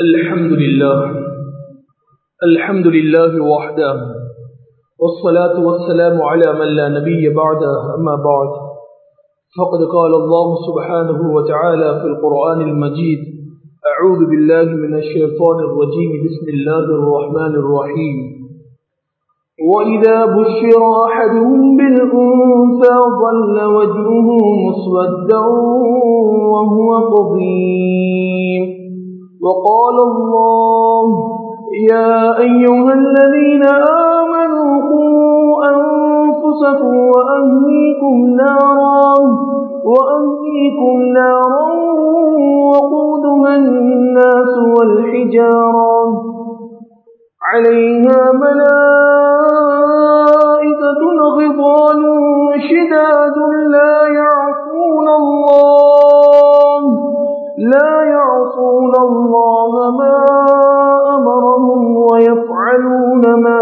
الحمد لله الحمد لله وحده والصلاة والسلام على من لا نبي بعده أما بعد فقد قال الله سبحانه وتعالى في القرآن المجيد أعوذ بالله من الشيطان الرجيم بسم الله الرحمن الرحيم وإذا بشر أحدهم بالأنثى ظل وجهه مسودا وهو قضيم وقال الله يا أيها الذين آمنوا قوا أنفسكم وأهليكم نارا وأهليكم نارا وقودها الناس والحجارة عليها ملائكة غضان شداد لا يعصون الله لا يعصون الله ما أمرهم ويفعلون ما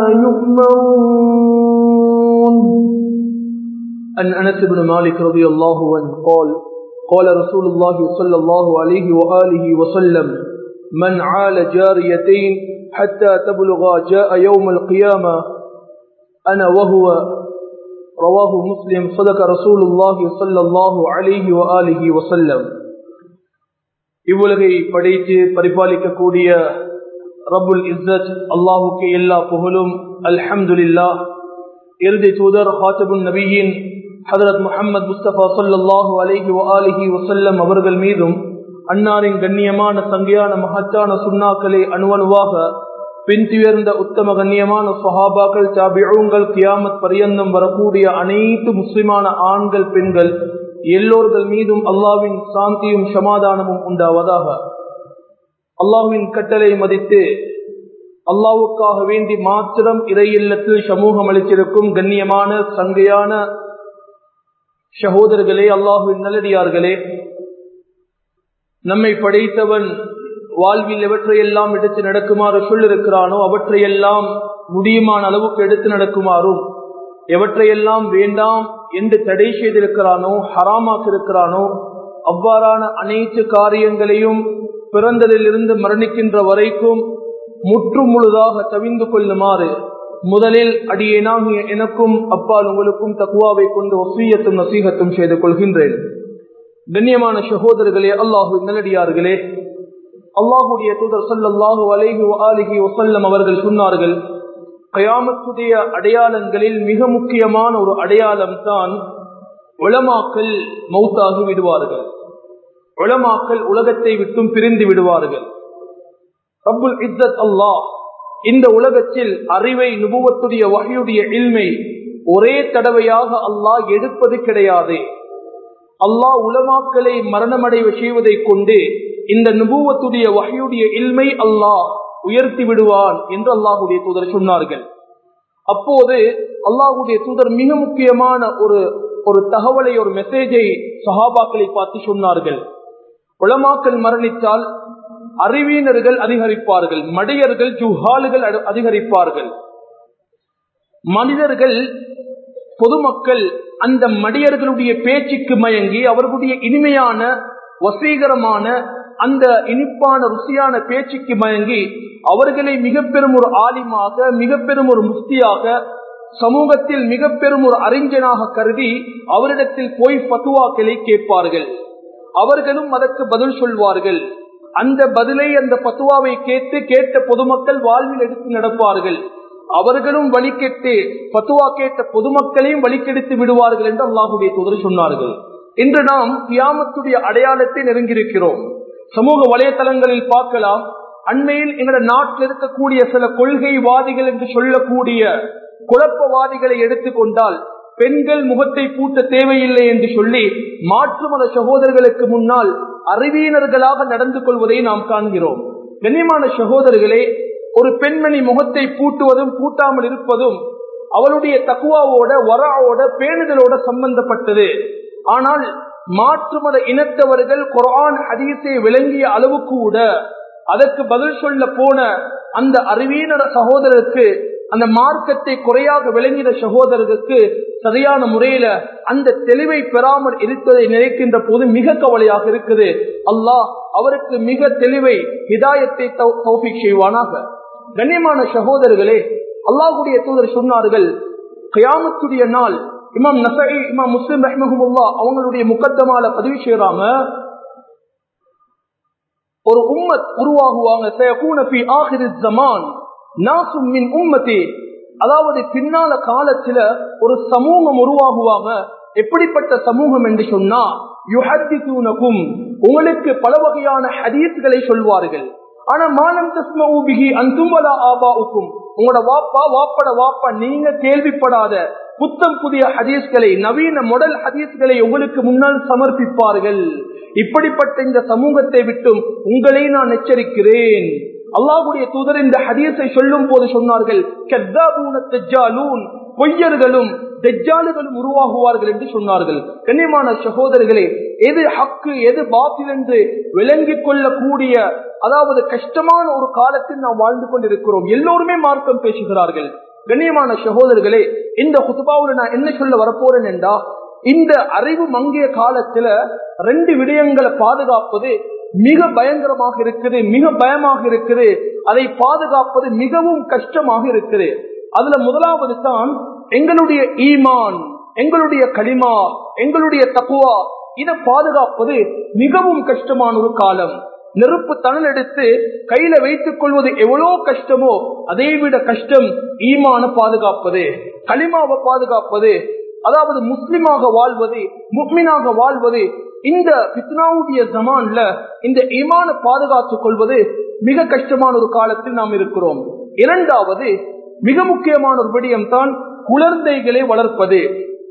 يؤمرون عن أنس بن مالك رضي الله عنه قال قال رسول الله صلى الله عليه وآله وسلم من عال جاريتين حتى تبلغا جاء يوم القيامة أنا وهو رواه مسلم صدق رسول الله صلى الله عليه وآله وسلم இவ்வுலகை படைத்து பரிபாலிக்கக்கூடிய ரபுல் இஸ்ஸத் அல்லாஹுக்கு எல்லா புகழும் அல்ஹம்துலில்லா இறுதி தூதர் ஹாத்தபுல் நபியின் ஹதரத் முஹம்மது முஸ்தபா சொல்லாஹு அலிஹி அலிஹி வசல்லம் அவர்கள் மீதும் அன்னாரின் கண்ணியமான சங்கையான மகத்தான சுண்ணாக்களை அணுவணுவாக பின்துயர்ந்த உத்தம கண்ணியமான சஹாபாக்கள் தாபிழங்கள் கியாமத் பரியந்தம் வரக்கூடிய அனைத்து முஸ்லிமான ஆண்கள் பெண்கள் எல்லோர்கள் மீதும் அல்லாவின் சாந்தியும் சமாதானமும் உண்டாவதாக அல்லாவின் கட்டளை மதித்து அல்லாவுக்காக வேண்டி மாத்திரம் இறையில்லத்தில் சமூகம் அளித்திருக்கும் கண்ணியமான சங்கையான சகோதரர்களே அல்லாஹுவின் நல்லடியார்களே நம்மை படைத்தவன் வாழ்வில் எவற்றையெல்லாம் எடுத்து நடக்குமாறு சொல்லிருக்கிறானோ அவற்றையெல்லாம் முடியுமான அளவுக்கு எடுத்து நடக்குமாறும் எவற்றையெல்லாம் வேண்டாம் என்று தடை செய்திருக்கிறானோ ஹராமாக்கிருக்கிறானோ அவ்வாறான அனைத்து காரியங்களையும் பிறந்ததிலிருந்து மரணிக்கின்ற வரைக்கும் முற்று முழுதாக தவிந்து கொள்ளுமாறு முதலில் அடியேனாகிய எனக்கும் அப்பால் உங்களுக்கும் தக்குவாவை கொண்டு ஒசீயத்தும் நசீகத்தும் செய்து கொள்கின்றேன் கண்ணியமான சகோதரர்களே அல்லாஹு நல்லடியார்களே அல்லாஹுடைய தூதர் சொல்லல்லாஹு அலேஹு ஆலிஹி வசல்லம் அவர்கள் சொன்னார்கள் கயாமத்துடைய அடையாளங்களில் மிக முக்கியமான ஒரு அடையாளம் தான் உளமாக்கல் மௌத்தாகி விடுவார்கள் உளமாக்கல் உலகத்தை விட்டும் பிரிந்து விடுவார்கள் ரப்புல் இஸ்ஸத் அல்லாஹ் இந்த உலகத்தில் அறிவை நுபுவத்துடைய வகையுடைய இல்மை ஒரே தடவையாக அல்லாஹ் எடுப்பது கிடையாது அல்லாஹ் உலமாக்களை மரணமடைய செய்வதை கொண்டு இந்த நுபுவத்துடைய வகையுடைய இல்மை அல்லாஹ் உயர்த்தி விடுவான் என்று அல்லாஹுடைய தூதர் சொன்னார்கள் அப்போது அல்லாஹுடைய தூதர் மிக முக்கியமான ஒரு ஒரு தகவலை ஒரு மெசேஜை சஹாபாக்களை பார்த்து சொன்னார்கள் உளமாக்கல் மரணித்தால் அறிவியினர்கள் அதிகரிப்பார்கள் மடையர்கள் ஜுஹாலுகள் அதிகரிப்பார்கள் மனிதர்கள் பொதுமக்கள் அந்த மடியர்களுடைய பேச்சுக்கு மயங்கி அவர்களுடைய இனிமையான வசீகரமான அந்த இனிப்பான ருசியான பேச்சுக்கு மயங்கி அவர்களை மிக பெரும் ஒரு ஆலிமாக மிக பெரும் ஒரு முஃப்தியாக சமூகத்தில் மிக பெரும் ஒரு அறிஞனாக கருதி அவரிடத்தில் போய் பத்துவாக்களை கேட்பார்கள் அவர்களும் அதற்கு பதில் சொல்வார்கள் அந்த பதிலை அந்த பத்துவாவை கேட்டு கேட்ட பொதுமக்கள் வாழ்வில் எடுத்து நடப்பார்கள் அவர்களும் வழிகெட்டு பத்துவா கேட்ட பொதுமக்களையும் வழிகெடுத்து விடுவார்கள் என்று அல்லாஹுடைய தூதர் சொன்னார்கள் இன்று நாம் கியாமத்துடைய அடையாளத்தை நெருங்கியிருக்கிறோம் சமூக வலைதளங்களில் பார்க்கலாம் அண்மையில் எங்களோட நாட்டில் இருக்கக்கூடிய சில கொள்கைவாதிகள் என்று சொல்லக்கூடிய குழப்பவாதிகளை எடுத்துக்கொண்டால் பெண்கள் முகத்தை பூட்ட தேவையில்லை என்று சொல்லி மாற்று மத சகோதரர்களுக்கு முன்னால் அறிவியினர்களாக நடந்து கொள்வதை நாம் காண்கிறோம் கண்ணியமான சகோதரர்களே ஒரு பெண்மணி முகத்தை பூட்டுவதும் பூட்டாமல் இருப்பதும் அவளுடைய தக்குவாவோட வராவோட பேணுதலோட சம்பந்தப்பட்டது ஆனால் மாற்று மத இனத்தவர்கள் குரான் ஹதீஸை விளங்கிய அளவு கூட அதற்கு பதில் சொல்ல போன அந்த அறிவியன சகோதரருக்கு அந்த மார்க்கத்தை குறையாக விளங்கின சகோதரருக்கு சரியான முறையில அந்த தெளிவை பெறாமல் இருப்பதை நினைக்கின்ற போது மிக கவலையாக இருக்குது அல்லாஹ் அவருக்கு மிக தெளிவை ஹிதாயத்தை தௌஃபிக் செய்வானாக கண்ணியமான சகோதரர்களே அல்லாஹுடைய தூதர் சொன்னார்கள் கயாமத்துடைய நாள் இமாம் நசை இமாம் முஸ்லிம் ரஹ்மஹமுல்லா அவங்களுடைய முக்கத்தமால பதிவு செய்யறாங்க ஒரு உம்மத் உருவாகுவாங்க உம்மத்தி அதாவது பின்னால காலத்துல ஒரு சமூகம் உருவாகுவாங்க எப்படிப்பட்ட சமூகம் என்று சொன்னா யுஹத்திசூனகும் உங்களுக்கு பல வகையான ஹதீஸ்களை சொல்வார்கள் ஆனா மானம் தஸ்மூபிகி அந்தும்பலா ஆபாவுக்கும் உங்களோட வாப்பா வாப்பட வாப்பா நீங்க கேள்விப்படாத புத்தம் புதிய ஹதீஸ்களை நவீன மொடல் ஹதீஸ்களை உங்களுக்கு முன்னால் சமர்ப்பிப்பார்கள் இப்படிப்பட்ட இந்த சமூகத்தை விட்டும் உங்களை நான் எச்சரிக்கிறேன் அல்லாஹுடைய தூதர் இந்த ஹதீஸை சொல்லும் போது சொன்னார்கள் பொய்யர்களும் தெஜாலுகளும் உருவாகுவார்கள் என்று சொன்னார்கள் கண்ணியமான சகோதரர்களே எது ஹக்கு எது பாத்தில் என்று விளங்கிக் கொள்ளக்கூடிய அதாவது கஷ்டமான ஒரு காலத்தில் நாம் வாழ்ந்து கொண்டிருக்கிறோம் எல்லோருமே மார்க்கம் பேசுகிறார்கள் கண்ணியமான சகோதரர்களே இந்த குத்துபாவில் நான் என்ன சொல்ல வரப்போறேன் என்றா இந்த அறிவு மங்கிய காலத்துல ரெண்டு விடயங்களை பாதுகாப்பது மிக பயங்கரமாக இருக்குது மிக பயமாக இருக்குது அதை பாதுகாப்பது மிகவும் கஷ்டமாக இருக்குது அதுல முதலாவது தான் எங்களுடைய ஈமான் எங்களுடைய களிமா எங்களுடைய தக்குவா இதை பாதுகாப்பது மிகவும் கஷ்டமான ஒரு காலம் நெருப்பு தணல் எடுத்து கையில வைத்துக் கொள்வது எவ்வளவு கஷ்டமோ அதை விட கஷ்டம் ஈமான பாதுகாப்பது களிமாவை பாதுகாப்பது அதாவது முஸ்லிமாக வாழ்வது முக்மினாக வாழ்வது இந்த பித்னாவுடைய ஜமான்ல இந்த ஈமான பாதுகாத்துக் கொள்வது மிக கஷ்டமான ஒரு காலத்தில் நாம் இருக்கிறோம் இரண்டாவது மிக முக்கியமான ஒரு விடயம் தான் குழந்தைகளை வளர்ப்பது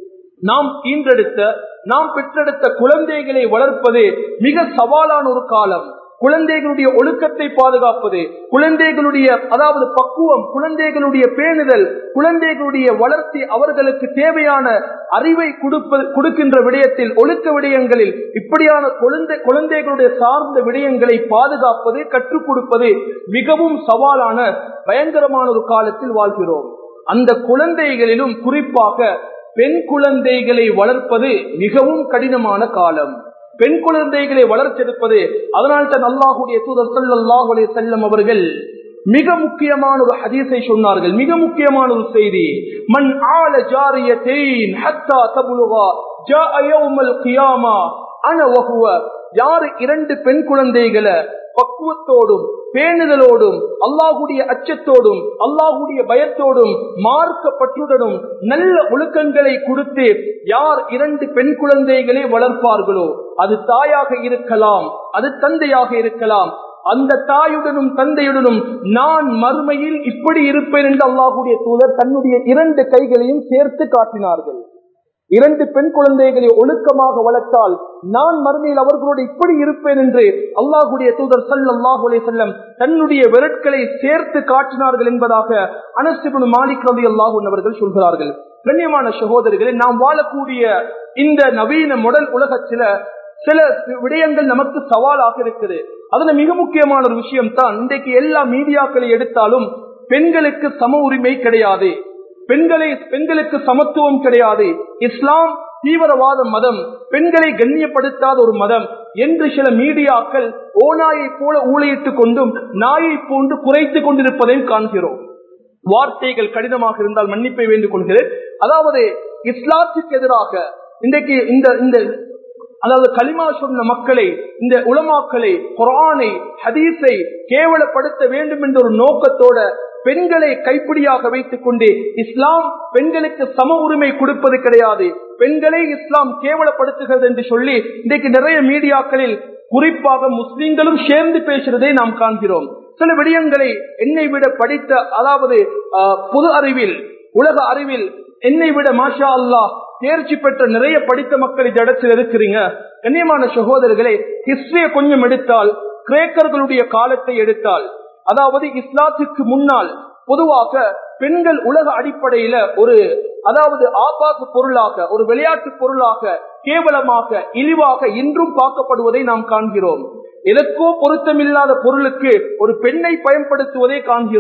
நாம் ஈன்றெடுத்த நாம் பெற்றெடுத்த குழந்தைகளை வளர்ப்பது மிக சவாலான ஒரு காலம் குழந்தைகளுடைய ஒழுக்கத்தை பாதுகாப்பது குழந்தைகளுடைய அதாவது பக்குவம் குழந்தைகளுடைய பேணுதல் குழந்தைகளுடைய வளர்ச்சி அவர்களுக்கு தேவையான அறிவை கொடுப்பது கொடுக்கின்ற விடயத்தில் ஒழுக்க விடயங்களில் இப்படியான குழந்தை குழந்தைகளுடைய சார்ந்த விடயங்களை பாதுகாப்பது கற்றுக் கொடுப்பது மிகவும் சவாலான பயங்கரமான ஒரு காலத்தில் வாழ்கிறோம் அந்த குழந்தைகளிலும் குறிப்பாக பெண் குழந்தைகளை வளர்ப்பது மிகவும் கடினமான காலம் பெண் குழந்தைகளை வளர்த்தெடுப்பது அதனால் தான் அல்லாஹுடைய தூதர் சல்லாஹுடைய செல்லம் அவர்கள் மிக முக்கியமான ஒரு ஹதீஸை சொன்னார்கள் மிக முக்கியமான ஒரு செய்தி மண் ஆல ஜாரியத்தேன் ஹத்தா தபுலுகா ஜா யௌமல் கியாமா அன வஹுவ யாரு இரண்டு பெண் குழந்தைகளை பக்குவத்தோடும் பேணுதலோடும் அல்லாஹுடைய அச்சத்தோடும் அல்லாஹுடைய பயத்தோடும் மார்க்கப்பட்டுடனும் நல்ல ஒழுக்கங்களை கொடுத்து யார் இரண்டு பெண் குழந்தைகளை வளர்ப்பார்களோ அது தாயாக இருக்கலாம் அது தந்தையாக இருக்கலாம் அந்த தாயுடனும் தந்தையுடனும் நான் மறுமையில் இப்படி இருப்பேன் என்று அல்லாஹுடைய தூதர் தன்னுடைய இரண்டு கைகளையும் சேர்த்து காட்டினார்கள் இரண்டு பெண் குழந்தைகளை ஒழுக்கமாக வளர்த்தால் நான் மறுமையில் அவர்களோடு இப்படி இருப்பேன் என்று அல்லாஹுடைய தூதர் சல்லாஹு அலே செல்லம் தன்னுடைய விரட்களை சேர்த்து காட்டினார்கள் என்பதாக அனசிபுன் மாலிக் ரவி அல்லாஹூன் அவர்கள் சொல்கிறார்கள் கண்ணியமான சகோதரர்களே நாம் வாழக்கூடிய இந்த நவீன முடல் உலகத்தில சில விடயங்கள் நமக்கு சவாலாக இருக்குது அதுல மிக முக்கியமான ஒரு விஷயம் தான் இன்றைக்கு எல்லா மீடியாக்களை எடுத்தாலும் பெண்களுக்கு சம உரிமை கிடையாது பெண்களை பெண்களுக்கு சமத்துவம் கிடையாது இஸ்லாம் தீவிரவாத மதம் பெண்களை கண்ணியப்படுத்தாத ஒரு மதம் என்று சில மீடியாக்கள் ஓநாயை போல ஊழையிட்டுக் கொண்டும் நாயை போன்று குறைத்துக் கொண்டிருப்பதையும் காண்கிறோம் வார்த்தைகள் கடினமாக இருந்தால் மன்னிப்பை வேண்டிக் கொள்கிறேன் அதாவது இஸ்லாத்துக்கு எதிராக இன்றைக்கு இந்த இந்த அதாவது களிமா சொன்ன மக்களை இந்த உலமாக்களை குரானை ஹதீஸை கேவலப்படுத்த வேண்டும் என்ற ஒரு நோக்கத்தோட பெண்களை கைப்பிடியாக வைத்துக் கொண்டு இஸ்லாம் பெண்களுக்கு சம உரிமை கொடுப்பது கிடையாது பெண்களை இஸ்லாம் கேவலப்படுத்துகிறது என்று சொல்லி இன்றைக்கு நிறைய மீடியாக்களில் குறிப்பாக முஸ்லிம்களும் சேர்ந்து பேசுறதை நாம் காண்கிறோம் சில விடயங்களை என்னை விட படித்த அதாவது பொது அறிவில் உலக அறிவில் என்னை விட மாஷா அல்லா தேர்ச்சி பெற்ற நிறைய படித்த மக்கள் இந்த இடத்தில் இருக்கிறீங்க கண்ணியமான சகோதரர்களே ஹிஸ்டரிய கொஞ்சம் எடுத்தால் கிரேக்கர்களுடைய காலத்தை எடுத்தால் அதாவது இஸ்லாத்துக்கு முன்னால் பொதுவாக பெண்கள் உலக அடிப்படையில ஒரு அதாவது ஆபாச பொருளாக ஒரு விளையாட்டு பொருளாக கேவலமாக இழிவாக இன்றும் பார்க்கப்படுவதை நாம் காண்கிறோம் எதற்கோ பொருத்தமில்லாத பொருளுக்கு ஒரு பெண்ணை பயன்படுத்துவதை காண்கிறோம்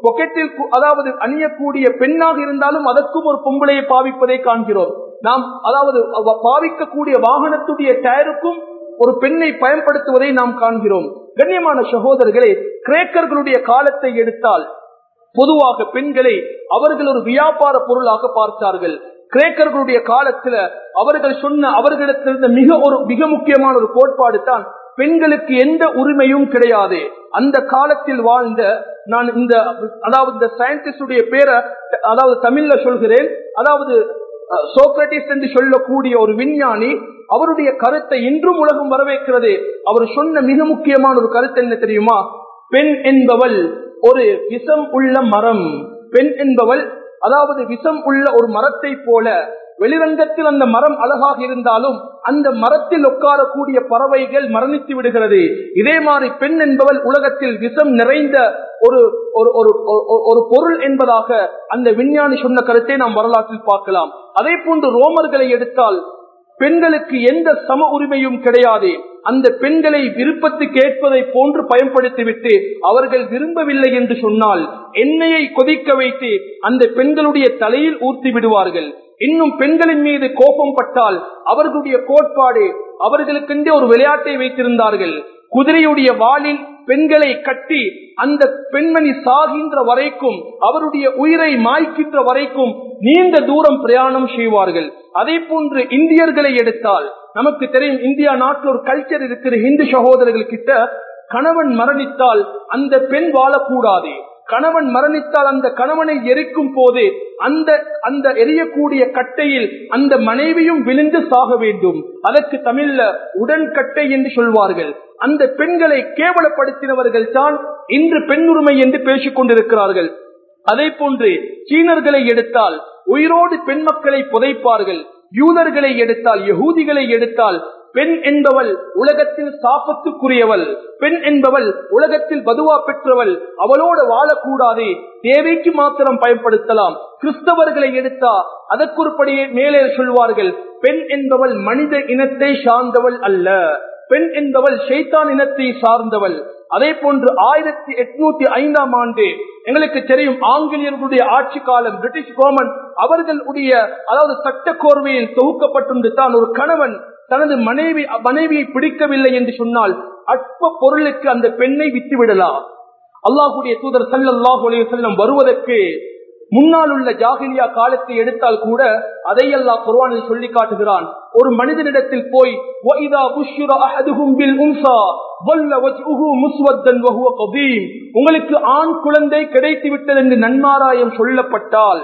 பொக்கெட்டில் கு- அதாவது அணியக்கூடிய பெண்ணாக இருந்தாலும் அதற்கும் ஒரு பொம்பளையை பாவிப்பதை காண்கிறோம் நாம் அதாவது அவ- பாவிக்கக்கூடிய வாகனத்துடைய டயருக்கும் ஒரு பெண்ணை பயன்படுத்துவதை நாம் காண்கிறோம் கண்ணியமான சகோதரர்களே கிரேக்கர்களுடைய காலத்தை எடுத்தால் பொதுவாக பெண்களை அவர்கள் ஒரு வியாபார பொருளாக பார்த்தார்கள் கிரேக்கர்களுடைய காலத்துல அவர்கள் சொன்ன அவர்களிடத்திலிருந்த மிக ஒரு மிக முக்கியமான ஒரு கோட்பாடு தான் பெண்களுக்கு எந்த உரிமையும் கிடையாது அந்த காலத்தில் வாழ்ந்த நான் இந்த அதாவது இந்த சயின்டிஸ்டுடைய பேரை அதாவது தமிழ்ல சொல்கிறேன் அதாவது அஹ், சோக்ரட்டிஸ் என்று சொல்லக்கூடிய ஒரு விஞ்ஞானி அவருடைய கருத்தை இன்றும் உலகம் வரவேற்கிறது அவர் சொன்ன மிக முக்கியமான ஒரு கருத்து என்ன தெரியுமா பெண் என்பவள் ஒரு விஷம் உள்ள மரம் பெண் என்பவள் அதாவது விஷம் உள்ள ஒரு மரத்தை போல வெளிரங்கத்தில் அந்த மரம் அழகாக இருந்தாலும் அந்த மரத்தில் உட்காரக்கூடிய பறவைகள் மரணித்து விடுகிறது இதே மாதிரி பெண் என்பவள் உலகத்தில் விஷம் நிறைந்த ஒரு ஒரு ஒரு ஒரு- ஒரு பொருள் என்பதாக அந்த விஞ்ஞானி சொன்ன கருத்தை நாம் வரலாற்றில் பார்க்கலாம் அதே போன்று ரோமர்களை எடுத்தால் பெண்களுக்கு எந்த சம உரிமையும் கிடையாது அந்த பெண்களை விருப்பத்துக்கு ஏற்பதை போன்று பயன்படுத்திவிட்டு அவர்கள் விரும்பவில்லை என்று சொன்னால் எண்ணெயை கொதிக்க வைத்து அந்த பெண்களுடைய தலையில் ஊற்றி விடுவார்கள் இன்னும் பெண்களின் மீது கோபம் பட்டால் அவர்களுடைய கோட்பாடு அவர்களுக்கென்றே ஒரு விளையாட்டை வைத்திருந்தார்கள் குதிரையுடைய வாளில் பெண்களை கட்டி அந்த பெண்மணி சாகின்ற வரைக்கும் அவருடைய உயிரை மாய்க்கின்ற வரைக்கும் நீண்ட தூரம் பிரயாணம் செய்வார்கள் அதே போன்று இந்தியர்களை எடுத்தால் நமக்கு தெரியும் இந்தியா நாட்டில் ஒரு கல்ச்சர் இருக்கிற இந்து சகோதரர்கள் கிட்ட கணவன் மரணித்தால் அந்த பெண் வாழக்கூடாது கணவன் மரணித்தால் அந்த கணவனை எரிக்கும் போது அந்த அந்த எரியக்கூடிய கட்டையில் அந்த மனைவியும் விழுந்து சாக வேண்டும் அதற்கு தமிழ்ல உடன்கட்டை என்று சொல்வார்கள் அந்த பெண்களை கேவலப்படுத்தினவர்கள் தான் இன்று பெண்ணுரிமை என்று பேசிக் கொண்டிருக்கிறார்கள் அதே போன்று சீனர்களை எடுத்தால் உயிரோடு பெண் மக்களை புதைப்பார்கள் யூதர்களை எடுத்தால் யகூதிகளை எடுத்தால் பெண் என்பவள் உலகத்தில் சாபத்துக்குரியவள் பெண் என்பவள் உலகத்தில் பதுவா பெற்றவள் அவளோடு வாழக்கூடாது தேவைக்கு மாத்திரம் பயன்படுத்தலாம் கிறிஸ்தவர்களை எடுத்தா அதற்குறிப்படியே மேலே சொல்வார்கள் பெண் என்பவள் மனித இனத்தை சார்ந்தவள் அல்ல பெண் என்பவள் ஷைத்தான் இனத்தை சார்ந்தவள் அதே போன்று ஆயிரத்தி எட்நூத்தி ஐந்தாம் ஆண்டு எங்களுக்கு தெரியும் ஆங்கிலேயர்களுடைய ஆட்சி காலம் பிரிட்டிஷ் கவர்மெண்ட் அவர்களுடைய அதாவது சட்ட கோர்வையில் தொகுக்கப்பட்டு தான் ஒரு கணவன் தனது மனைவி மனைவியை பிடிக்கவில்லை என்று சொன்னால் அற்ப பொருளுக்கு அந்த பெண்ணை விட்டு விடலாம் அல்லாஹுடைய தூதர் சல்லல்லாஹு அலைஹி வஸல்லம் வருவதற்கு முன்னால் உள்ள ஜாகிலியா காலத்தை எடுத்தால் கூட அதை அல்லாஹ் குர்ஆனில் சொல்லி காட்டுகிறான் ஒரு மனிதனிடத்தில் போய் وَإِذَا بُشِّرَ أَحَدُهُمْ بِالْأُنثَى ظَلَّ وَجْهُهُ مُسْوَدًّا وَهُوَ كَظِيمٌ உங்களுக்கு ஆண் குழந்தை கிடைத்து விட்டது என்று நன்மாராயம் சொல்லப்பட்டால்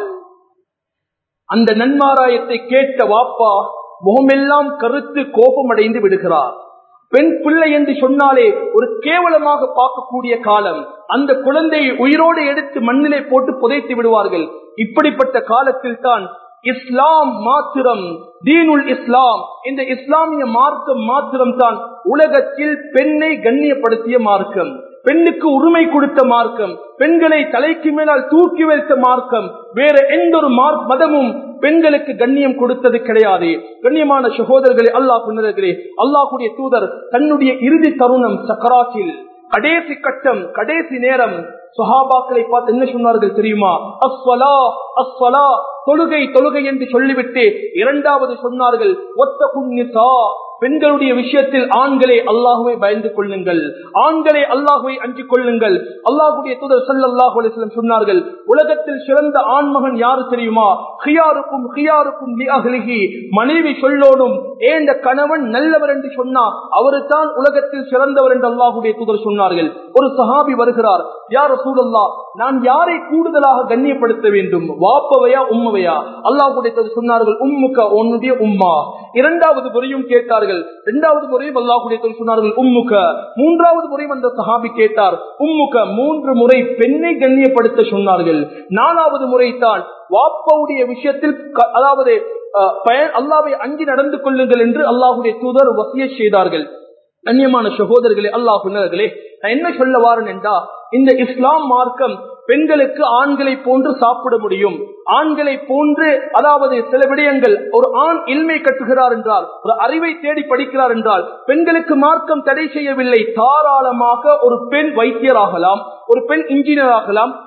அந்த நன்மாராயத்தை கேட்ட வாப்பா முகமெல்லாம் கருத்து கோபமடைந்து விடுகிறார் பெண் பிள்ளை என்று சொன்னாலே ஒரு கேவலமாக பார்க்கக்கூடிய காலம் அந்த குழந்தையை உயிரோடு எடுத்து மண்ணிலே போட்டு புதைத்து விடுவார்கள் இப்படிப்பட்ட காலத்தில் தான் இஸ்லாம் மாத்திரம் தீனுல் இஸ்லாம் இந்த இஸ்லாமிய மார்க்கம் மாத்திரம் தான் உலகத்தில் பெண்ணை கண்ணியப்படுத்திய மார்க்கம் பெண்ணுக்கு உரிமை கொடுத்த மார்க்கம் பெண்களை தலைக்கு மேலால் தூக்கி வைத்த மார்க்கம் வேற எந்த ஒரு மார்க் மதமும் பெண்களுக்கு கண்ணியம் கொடுத்தது கிடையாது கண்ணியமான சகோதரர்களே அல்லாஹ் புன்னதர்களே அல்லாஹுடைய தூதர் தன்னுடைய இறுதி தருணம் சக்கராத்தில் கடைசி கட்டம் கடைசி நேரம் சுஹாபாக்களை பார்த்து என்ன சொன்னார்கள் தெரியுமா அஸ்வலா அஸ்வலா தொழுகை தொழுகை என்று சொல்லிவிட்டு இரண்டாவது சொன்னார்கள் ஒத்த குன்னிசா பெண்களுடைய விஷயத்தில் ஆண்களே அல்லாஹுவை பயந்து கொள்ளுங்கள் ஆண்களே அல்லாஹுவை அஞ்சிக் கொள்ளுங்கள் அல்லாஹுடைய தூதர் சல்லாஹூ அலிஸ்லம் சொன்னார்கள் உலகத்தில் சிறந்த ஆண்மகன் யாரு தெரியுமா ஹியாருக்கும் ஹியாருக்கும் அகலிகி மனைவி சொல்லோனும் ஏந்த கணவன் நல்லவர் என்று சொன்னா அவரு தான் உலகத்தில் சிறந்தவர் என்று அல்லாஹுடைய தூதர் சொன்னார்கள் ஒரு சஹாபி வருகிறார் யார் சூழல்லா நான் யாரை கூடுதலாக கண்ணியப்படுத்த வேண்டும் வாப்பவையா உம்மவையா அல்லாஹுடைய தூதர் சொன்னார்கள் உம்முக்க உன்னுடைய உம்மா இரண்டாவது முறையும் கேட்டார்கள் இரண்டாவது முறையும் அல்லாஹுடைய தூதர் சொன்னார்கள் உம்முக்க மூன்றாவது முறையும் அந்த சஹாபி கேட்டார் உம்முக்க மூன்று முறை பெண்ணை கண்ணியப்படுத்த சொன்னார்கள் நாலாவது முறை தான் வாப்பவுடைய விஷயத்தில் க- அதாவது அஹ், பயன் அல்லாவை அஞ்சி நடந்து கொள்ளுங்கள் என்று அல்லாஹுடைய தூதர் வசிய செய்தார்கள் கண்ணியமான சகோதரர்களே அல்லாஹ் புன்னர்களே நான் என்ன சொல்ல வாரன் என்றா இந்த இஸ்லாம் மார்க்கம் பெண்களுக்கு ஆண்களை போன்று சாப்பிட முடியும் ஆண்களை போன்று அதாவது சில விடயங்கள் ஒரு ஆண் இல்மை கட்டுகிறார் என்றால் ஒரு அறிவை தேடி படிக்கிறார் என்றால் பெண்களுக்கு மார்க்கம் தடை செய்யவில்லை தாராளமாக ஒரு பெண் வைத்தியராகலாம் ஒரு பெண் இன்ஜினியர் ஆகலாம்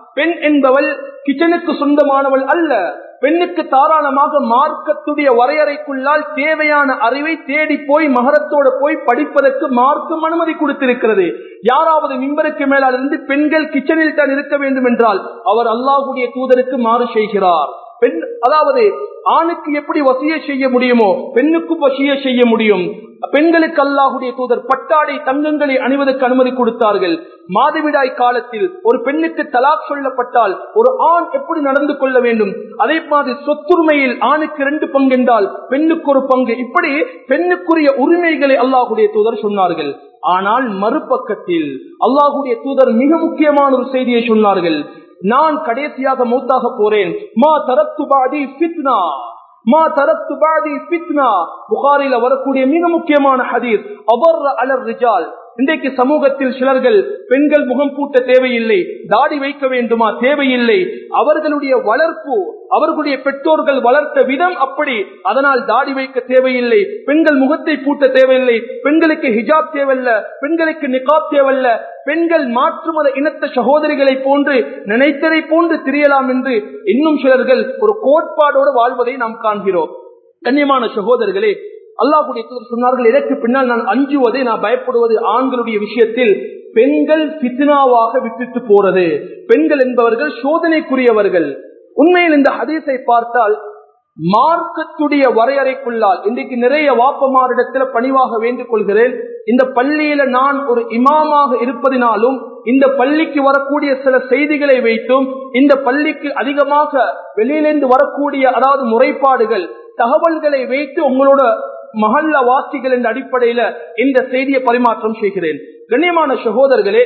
பெண் என்பவள் கிச்சனுக்கு சொந்தமானவள் அல்ல பெண்ணுக்கு தாராளமாக மார்க்கத்துடைய வரையறைக்குள்ளால் தேவையான அறிவை தேடி போய் மகரத்தோட போய் படிப்பதற்கு மார்க்கம் அனுமதி கொடுத்திருக்கிறது யாராவது மிம்பருக்கு மேலால் இருந்து பெண்கள் கிச்சனில் தான் இருக்க வேண்டும் என்றால் அவர் அல்லாஹுடைய தூதருக்கு மாறு செய்கிறார் பெண் அதாவது ஆணுக்கு எப்படி வசிய செய்ய முடியுமோ பெண்ணுக்கும் வசிய செய்ய முடியும் பெண்களுக்கு அல்லாஹுடைய தூதர் பட்டாடை தங்கங்களை அணிவதற்கு அனுமதி கொடுத்தார்கள் மாதவிடாய் காலத்தில் ஒரு பெண்ணுக்கு தலாக் சொல்லப்பட்டால் ஒரு ஆண் எப்படி நடந்து கொள்ள வேண்டும் அதே மாதிரி சொத்துரிமையில் ஆணுக்கு ரெண்டு பங்கு என்றால் பெண்ணுக்கு ஒரு பங்கு இப்படி பெண்ணுக்குரிய உரிமைகளை அல்லாஹுடைய தூதர் சொன்னார்கள் ஆனால் மறுபக்கத்தில் அல்லாஹுடைய தூதர் மிக முக்கியமான ஒரு செய்தியை சொன்னார்கள் நான் கடைசியாக மூத்தாக போறேன் மா தரத்து பாதி ஃபித்னா மா தரத்து பாதி ஃபித்னா புகாரில வரக்கூடிய மிக முக்கியமான ஹதீஸ் அபர் அலர் ரிஜால் இன்றைக்கு சமூகத்தில் சிலர்கள் பெண்கள் முகம் பூட்ட தேவையில்லை தாடி வைக்க வேண்டுமா தேவையில்லை அவர்களுடைய வளர்ப்பு அவர்களுடைய பெற்றோர்கள் வளர்த்த விதம் அப்படி அதனால் தாடி வைக்க தேவையில்லை பெண்கள் முகத்தை பூட்ட தேவையில்லை பெண்களுக்கு ஹிஜாப் தேவையில்ல பெண்களுக்கு நிகாப் தேவையில்ல பெண்கள் மாற்று மத இனத்த சகோதரிகளை போன்று நினைத்ததை போன்று திரியலாம் என்று இன்னும் சிலர்கள் ஒரு கோட்பாடோடு வாழ்வதை நாம் காண்கிறோம் கண்ணியமான சகோதரர்களே அல்லாஹுடைய தூதர் சொன்னார்கள் இதற்கு பின்னால் நான் அஞ்சுவது நான் பயப்படுவது ஆண்களுடைய விஷயத்தில் பெண்கள் பித்னாவாக விட்டுட்டு போறது பெண்கள் என்பவர்கள் சோதனைக்குரியவர்கள் உண்மையில் இந்த ஹதீஸை பார்த்தால் மார்க்கத்துடைய வரையறைக்குள்ளால் இன்றைக்கு நிறைய வாப்பமாரிடத்துல பணிவாக வேண்டிக் கொள்கிறேன் இந்த பள்ளியில நான் ஒரு இமாமாக இருப்பதினாலும் இந்த பள்ளிக்கு வரக்கூடிய சில செய்திகளை வைத்தும் இந்த பள்ளிக்கு அதிகமாக வெளியிலிருந்து வரக்கூடிய அதாவது முறைப்பாடுகள் தகவல்களை வைத்து உங்களோட மகல்ல வாசிகள் என்ற அடிப்படையில இந்த செய்தியை பரிமாற்றம் செய்கிறேன் கண்ணியமான சகோதரர்களே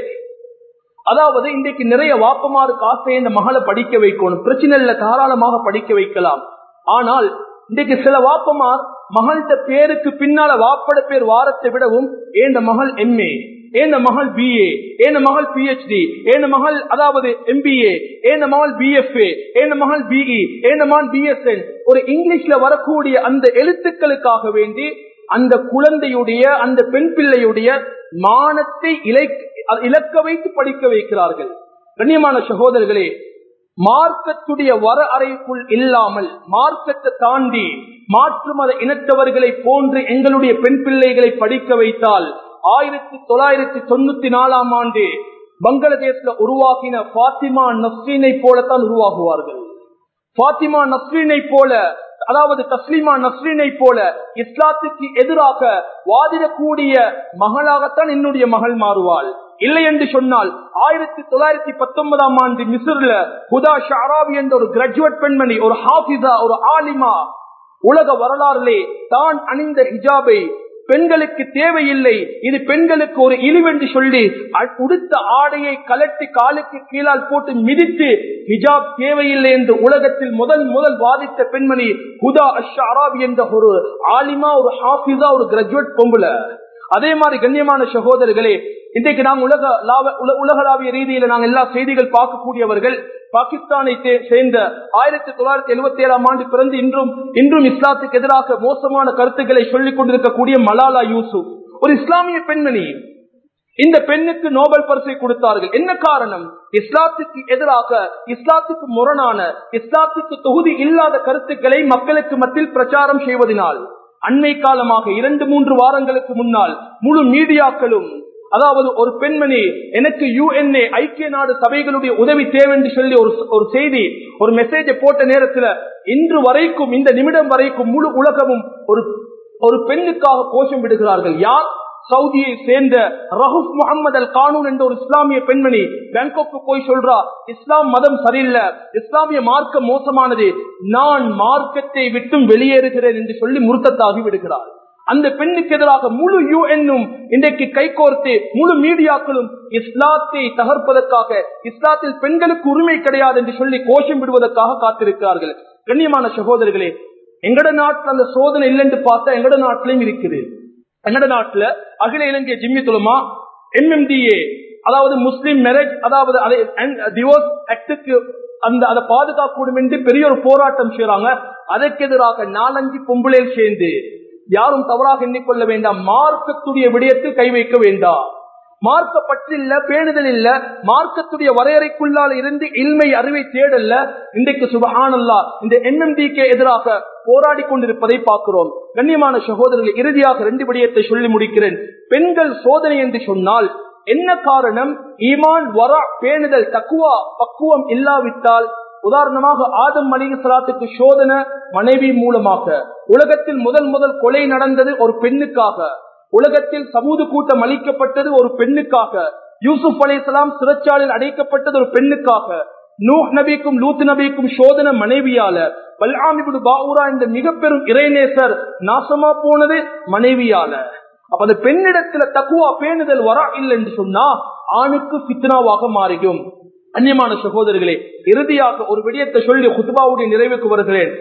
அதாவது இன்றைக்கு நிறைய வாப்பமாருக்கு ஆசையை இந்த மகளை படிக்க வைக்கணும் பிரச்சனை இல்ல தாராளமாக படிக்க வைக்கலாம் ஆனால் இன்றைக்கு சில வாப்பமார் மகள்கிட்ட பேருக்கு பின்னால வாப்பட பேர் வாரத்தை விடவும் ஏந்த மகள் எம்ஏ ஏந்த மகள் பிஏ ஏந்த மகள் பிஹெச்டி ஏந்த மகள் அதாவது எம்பிஏ ஏந்த மகள் பிஎஃப்ஏ ஏந்த மகள் பிஇ ஏந்த மகள் பிஎஸ்என் ஒரு இங்கிலீஷ்ல வரக்கூடிய அந்த எழுத்துக்களுக்காக வேண்டி அந்த குழந்தையுடைய அந்த பெண் பிள்ளையுடைய மானத்தை இலக்க வைத்து படிக்க வைக்கிறார்கள் கண்ணியமான சகோதரர்களே மார்க்கத்துடைய வர அறைக்குள் இல்லாமல் மார்க்கத்தை தாண்டி மாற்று மத இனத்தவர்களை போன்று எங்களுடைய பெண் பிள்ளைகளை படிக்க வைத்தால் ஆயிரத்தி தொள்ளாயிரத்தி தொண்ணூத்தி நாலாம் ஆண்டு பங்களாதேஷ்ல உருவாக்கின பாத்திமா நஸ்ரீனை போலத்தான் உருவாகுவார்கள் பாத்திமா நஸ்ரீனை போல அதாவது தஸ்லிமா நஸ்ரீனை போல இஸ்லாத்துக்கு எதிராக வாதிடக்கூடிய மகளாகத்தான் என்னுடைய மகள் மாறுவாள் இல்லை என்று சொன்னால் ஆயிரத்தி தொள்ளாயிரத்தி பத்தொன்பதாம் ஆண்டு மிஸ்ர்ல ஹுதா ஷாராவி என்ற ஒரு கிராஜுவேட் பெண்மணி ஒரு ஹாபிசா ஒரு ஆலிமா உலக வரலாறுலே தான் அணிந்த ஹிஜாபை பெண்களுக்கு தேவையில்லை இது பெண்களுக்கு ஒரு இழிவென்று சொல்லி உடுத்த ஆடையை கலட்டி காலுக்கு கீழால் போட்டு மிதித்து ஹிஜாப் தேவையில்லை என்று உலகத்தில் முதல் முதல் வாதித்த பெண்மணி ஹுதா அஷாராப் என்ற ஒரு ஆலிமா ஒரு ஹாஃபிஸா ஒரு கிராஜுவேட் பொம்புல அதே மாதிரி கண்ணியமான சகோதரர்களே இன்றைக்கு நாம் உலக உலகளாவிய ரீதியில நாங்கள் எல்லா செய்திகள் பார்க்கக்கூடியவர்கள் பாகிஸ்தானை சேர்ந்த ஆயிரத்தி தொள்ளாயிரத்தி எழுபத்தி ஏழாம் ஆண்டு பிறந்து இன்றும் இன்றும் இஸ்லாத்துக்கு எதிராக மோசமான கருத்துக்களை சொல்லிக் கொண்டிருக்கக்கூடிய மலாலா யூசுப் ஒரு இஸ்லாமிய பெண்மணி இந்த பெண்ணுக்கு நோபல் பரிசை கொடுத்தார்கள் என்ன காரணம் இஸ்லாத்துக்கு எதிராக இஸ்லாத்துக்கு முரணான இஸ்லாத்துக்கு தொகுதி இல்லாத கருத்துக்களை மக்களுக்கு மத்தியில் பிரச்சாரம் செய்வதனால் அண்மை காலமாக இரண்டு மூன்று வாரங்களுக்கு முன்னால் முழு மீடியாக்களும் அதாவது ஒரு பெண்மணி எனக்கு யுஎன்ஏ ஐக்கிய நாடு சபைகளுடைய உதவி தேவை என்று சொல்லி ஒரு ஒரு செய்தி ஒரு மெசேஜ் போட்ட நேரத்தில் இன்று வரைக்கும் இந்த நிமிடம் வரைக்கும் முழு உலகமும் ஒரு ஒரு பெண்ணுக்காக கோஷம் விடுகிறார்கள் யார் சவுதியை சேர்ந்த ரஹூப் முகமது அல் கானூன் என்ற ஒரு இஸ்லாமிய பெண்மணி பேங்காக்கு போய் சொல்றா இஸ்லாம் மதம் சரியில்லை இஸ்லாமிய மார்க்கம் மோசமானது நான் மார்க்கத்தை விட்டும் வெளியேறுகிறேன் என்று சொல்லி முருத்தத்தாகி விடுகிறார் அந்த பெண்ணுக்கு எதிராக முழு யூஎன்னும் இன்றைக்கு கைகோர்த்து முழு மீடியாக்களும் இஸ்லாத்தை தகர்ப்பதற்காக இஸ்லாத்தில் பெண்களுக்கு உரிமை கிடையாது என்று சொல்லி கோஷம் விடுவதற்காக காத்திருக்கிறார்கள் கண்ணியமான சகோதரர்களே எங்கட நாட்டில் அந்த சோதனை இல்லை என்று பார்த்தா எங்கட நாட்டிலையும் இருக்குது எங்கட நாட்டுல அகில இலங்கை ஜிம்மி துலமா எம்எம்டிஏ அதாவது முஸ்லிம் மேரேஜ் அதாவது அதை டிவோர்ஸ் ஆக்டுக்கு அந்த அதை பாதுகாக்கூடும் என்று பெரிய ஒரு போராட்டம் செய்யறாங்க அதற்கு எதிராக நாலஞ்சு பொம்பளையில் சேர்ந்து யாரும் தவறாக எண்ணிக்கொள்ள வேண்டாம் மார்க்கத்துடைய விடயத்தில் கை வைக்க வேண்டாம் மார்க்க பற்றில்ல பேணுதல் இல்ல மார்க்கத்துடைய வரையறைக்குள்ளால இருந்து இல்மை அறிவை தேடல்ல இன்றைக்கு சுபஹானல்லா இந்த என்எம்டிக்கு எதிராக போராடி கொண்டிருப்பதை பார்க்கிறோம் கண்ணியமான சகோதரர்கள் இறுதியாக ரெண்டு விடயத்தை சொல்லி முடிக்கிறேன் பெண்கள் சோதனை என்று சொன்னால் என்ன காரணம் ஈமான் வரா பேணுதல் தக்குவா பக்குவம் இல்லாவிட்டால் உதாரணமாக ஆதம் அலிக சலாத்துக்கு சோதனை மனைவி மூலமாக உலகத்தில் முதல் முதல் கொலை நடந்தது ஒரு பெண்ணுக்காக உலகத்தில் சமூக கூட்டம் அளிக்கப்பட்டது ஒரு பெண்ணுக்காக யூசுப் அலிஸ்லாம் சிறைச்சாலையில் அடைக்கப்பட்டது ஒரு பெண்ணுக்காக நூஹ் நபிக்கும் லூத் நபிக்கும் சோதனை மனைவியால பல்ஆமிபுடு பாவுரா இந்த மிக பெரும் இறைநேசர் நாசமா போனது மனைவியால அப்ப அந்த பெண்ணிடத்துல தக்குவா பேணுதல் வரா இல்லை என்று சொன்னா ஆணுக்கு பித்னாவாக மாறிடும் அந்நியமான சகோதரர்களே இறுதியாக ஒரு விடயத்தை சொல்லி குத்துபாவுடைய நிறைவுக்கு வருகிறேன்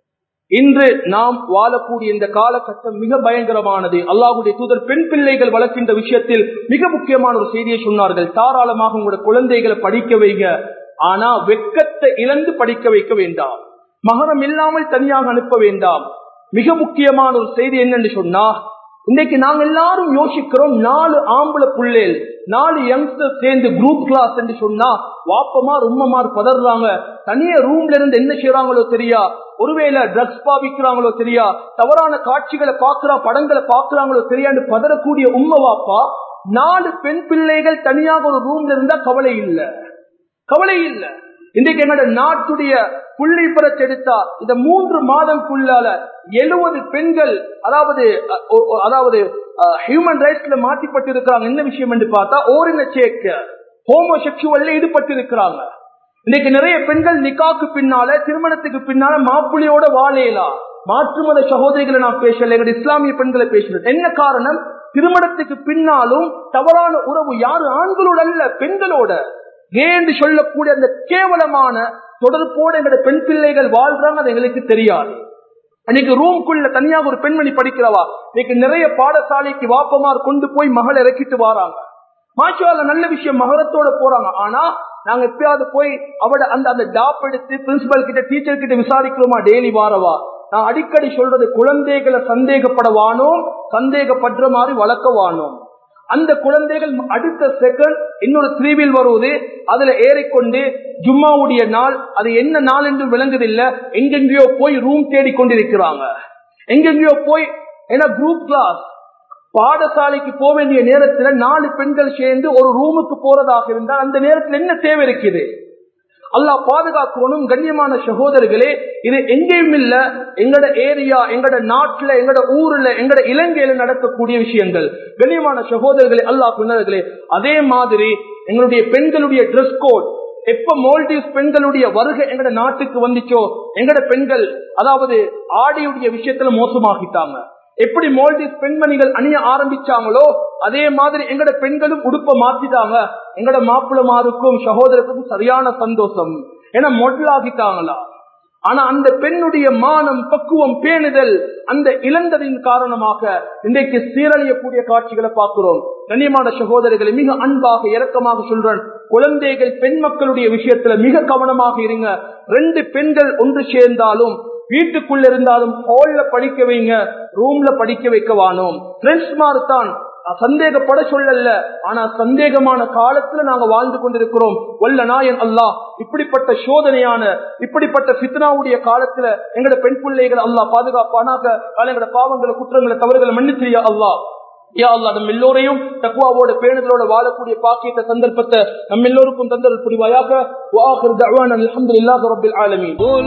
இன்று நாம் வாழக்கூடிய இந்த காலகட்டம் மிக பயங்கரமானது அல்லாஹுடைய தூதர் பெண் பிள்ளைகள் வளர்க்கின்ற விஷயத்தில் மிக முக்கியமான ஒரு செய்தியை சொன்னார்கள் தாராளமாக உங்களுடைய குழந்தைகளை படிக்க வைங்க ஆனா வெக்கத்தை இழந்து படிக்க வைக்க வேண்டாம் மகரம் இல்லாமல் தனியாக அனுப்ப வேண்டாம் மிக முக்கியமான ஒரு செய்தி என்னன்னு சொன்னா இன்னைக்கு நாங்க எல்லாரும் யோசிக்கிறோம் நாலு ஆம்பளை புள்ளேல் நாலு யங்ஸ்டர் சேர்ந்து குரூப் கிளாஸ் என்று சொன்னா வாப்பமார் உம்மமார் பதறாங்க தனிய ரூம்ல இருந்து என்ன செய்யறாங்களோ தெரியா ஒருவேளை ட்ரக்ஸ் பாவிக்கிறாங்களோ தெரியா தவறான காட்சிகளை பாக்குறா படங்களை பாக்குறாங்களோ தெரியான்னு பதறக்கூடிய உம்ம வாப்பா நாலு பெண் பிள்ளைகள் தனியாக ஒரு ரூம்ல இருந்தா கவலை இல்ல கவலை இல்ல இன்றைக்கு எங்களோட நாட்டுடைய புள்ளி எடுத்தா இந்த மூன்று மாதம்குள்ளால எழுபது பெண்கள் அதாவது அதாவது ஹியூமன் ரைட்ஸ்ல மாட்டிப்பட்டு இருக்கிறாங்க என்ன விஷயம் என்று பார்த்தா ஓரின சேர்க்க ஹோமோசெக்சுவல்ல ஈடுபட்டு இருக்கிறாங்க இன்னைக்கு நிறைய பெண்கள் நிக்காக்கு பின்னால திருமணத்துக்கு பின்னால மாப்பிள்ளையோட வாழையலாம் மாற்று மத சகோதரிகளை நான் பேசல எங்க இஸ்லாமிய பெண்களை பேசுறேன் என்ன காரணம் திருமணத்துக்கு பின்னாலும் தவறான உறவு யாரு ஆண்களோட அல்ல பெண்களோட ஏன்னு சொல்லக்கூடிய அந்த கேவலமான தொடர்போடு எங்களுடைய பெண் பிள்ளைகள் வாழ்றாங்க அது எங்களுக்கு தெரியாது அன்னைக்கு ரூம்குள்ள தனியாக ஒரு பெண்மணி படிக்கிறவா இன்னைக்கு நிறைய பாடசாலைக்கு வாப்பமார் கொண்டு போய் மகள் இறக்கிட்டு வராங்க மாஷால நல்ல விஷயம் மகளத்தோட போறாங்க ஆனா நாங்க எப்பயாவது போய் அவட அந்த அந்த டாப் எடுத்து பிரின்சிபல் கிட்ட டீச்சர் கிட்ட விசாரிக்கிறோமா டெய்லி வாரவா நான் அடிக்கடி சொல்றது குழந்தைகளை சந்தேகப்படவானோம் சந்தேகப்படுற மாதிரி வளர்க்கவானோம் அந்த குழந்தைகள் அடுத்த செகண்ட் இன்னொரு த்ரீவில் வருவது அதுல ஏறிக்கொண்டு ஜும்மாவுடைய நாள் அது என்ன நாள் என்று விளங்குதில்லை எங்கெங்கயோ போய் ரூம் தேடி கொண்டிருக்கிறாங்க எங்கெங்கயோ போய் ஏன்னா குரூப் கிளாஸ் பாடசாலைக்கு போக வேண்டிய நேரத்துல நாலு பெண்கள் சேர்ந்து ஒரு ரூமுக்கு போறதாக இருந்தால் அந்த நேரத்தில் என்ன தேவை இருக்குது அல்லா பாதுகாக்கணும் கண்ணியமான சகோதரர்களே இது எங்கேயும் இல்ல எங்கட ஏரியா எங்கட நாட்டுல எங்கட ஊர்ல எங்கட இலங்கையில நடக்கக்கூடிய விஷயங்கள் கண்ணியமான சகோதரர்களே அல்லாஹ் பின்னர்களே அதே மாதிரி எங்களுடைய பெண்களுடைய ட்ரெஸ் கோட் எப்ப மோல்டிவ்ஸ் பெண்களுடைய வருகை எங்கட நாட்டுக்கு வந்துச்சோ எங்கட பெண்கள் அதாவது ஆடியுடைய விஷயத்துல மோசமாகிட்டாங்க எப்படி மோல்டிஸ் பெண்மணிகள் அணிய ஆரம்பிச்சாங்களோ அதே மாதிரி எங்கட பெண்களும் உடுப்ப மாத்திட்டாங்க எங்கட மாப்பிளமாருக்கும் சகோதரருக்கும் சரியான சந்தோஷம் ஏன்னா மொடல் ஆகிட்டாங்களா ஆனா அந்த பெண்ணுடைய மானம் பக்குவம் பேணுதல் அந்த இழந்ததின் காரணமாக இன்றைக்கு சீரழியக்கூடிய காட்சிகளை பார்க்கிறோம் கண்ணியமான சகோதரர்களை மிக அன்பாக இரக்கமாக சொல்றேன் குழந்தைகள் பெண் மக்களுடைய விஷயத்துல மிக கவனமாக இருங்க ரெண்டு பெண்கள் ஒன்று சேர்ந்தாலும் வீட்டுக்குள்ள இருந்தாலும் ஹால்ல படிக்க வைங்க ரூம்ல படிக்க வைக்க வானோம் ஃப்ரெண்ட்ஸ் மாதிரி தான் சந்தேகப்பட சொல்லல ஆனா சந்தேகமான காலத்துல நாங்க வாழ்ந்து கொண்டிருக்கிறோம் வல்ல நாயன் அல்லாஹ் இப்படிப்பட்ட சோதனையான இப்படிப்பட்ட பித்னாவுடைய காலத்துல எங்கட பெண் பிள்ளைகள் அல்லாஹ் பாதுகாப்பானாக எங்கட பாவங்களை குற்றங்களை தவறுகளை மன்னிச்சிரியா அல்லாஹ் யா அல்லா நம்ம எல்லோரையும் தக்குவாவோட பேணுதலோட வாழக்கூடிய பாக்கியத்த சந்தர்ப்பத்தை நம்ம எல்லோருக்கும் தந்தல் புரிவாயாக வாஹிர் தஅவானா அல்ஹம்துலில்லாஹி ரப்பில் ஆலமீன் قل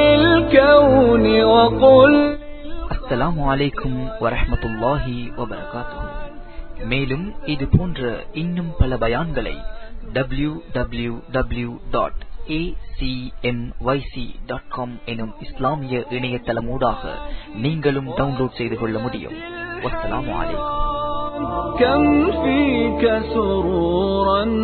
للكون وقل அஸ்ஸலாமு அலைக்கும் வரஹ்மத்துல்லாஹி வபரகாத்துஹு மேலும் இது போன்ற இன்னும் பல பயான்களை டபிள்யூ டபிள்யூ டபிள்யூ டாட் எனும் இஸ்லாமிய இணையதளமூடாக நீங்களும் டவுன்லோட் செய்து கொள்ள முடியும் வஸ்ஸலாமு அலைக்கும் كم فيك سرورا